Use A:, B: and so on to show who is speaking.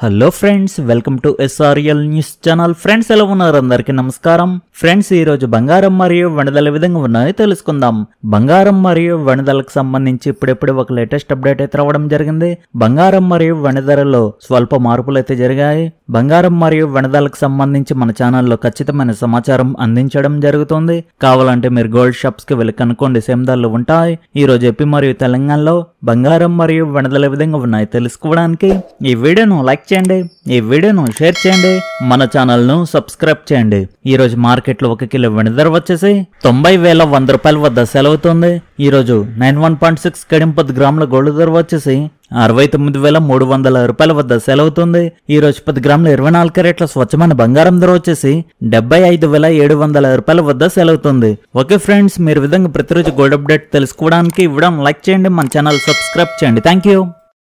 A: hello friends welcome to SRL news channel friends ఎలా ఉన్నారు అందరికీ నమస్కారం ఫ్రెండ్స్ ఈ రోజు బంగారం మరియు వెనుదల విధంగా ఉన్నాయో తెలుసుకుందాం బంగారం మరియు వెనుదలకు సంబంధించి ఇప్పుడెప్పుడు ఒక లేటెస్ట్ అప్డేట్ అయితే రావడం జరిగింది బంగారం మరియు వెనుదలలో స్వల్ప మార్పులు అయితే జరిగాయి బంగారం మరియు వెనుదలకు సంబంధించి మన ఛానల్లో ఖచ్చితమైన సమాచారం అందించడం జరుగుతుంది కావాలంటే మీరు గోల్డ్ షాప్స్ కి వెళ్ళి కనుక్కోండి సేమ్ ధరలు ఉంటాయి ఈ రోజు ఏపీ మరియు తెలంగాణలో బంగారం మరియు వెనుదల విధంగా ఉన్నాయి తెలుసుకోవడానికి ఈ వీడియోను లైక్ చేయండి ఈ వీడియోను షేర్ చేయండి మన ఛానల్ ను సబ్స్క్రైబ్ చేయండి ఈ రోజు మార్కెట్ లో ఒక కిలో వెండి ధర వచ్చేసి తొంభై వేల వంద రూపాయల వద్ద సెలవుతుంది ఈ రోజు నైన్ వన్ పాయింట్ సిక్స్ కడింపది గ్రాముల గోల్డ్ ధర వచ్చేసి అరవై తొమ్మిది వేల మూడు వందల రూపాయల వద్ద సెలవుతుంది ఈ రోజు పది గ్రాముల ఇరవై నాలుగు క్యారెట్ల స్వచ్ఛమైన బంగారం ధర వచ్చేసి డెబ్బై ఐదు వేల ఏడు వందల రూపాయల వద్ద సెలవుతుంది ఓకే ఫ్రెండ్స్ మీరు ఈ విధంగా ప్రతిరోజు గోల్డ్ అప్డేట్ తెలుసుకోవడానికి ఇవ్వడం లైక్ చేయండి మన ఛానల్ సబ్స్క్రైబ్ చేయండి థ్యాంక్ యూ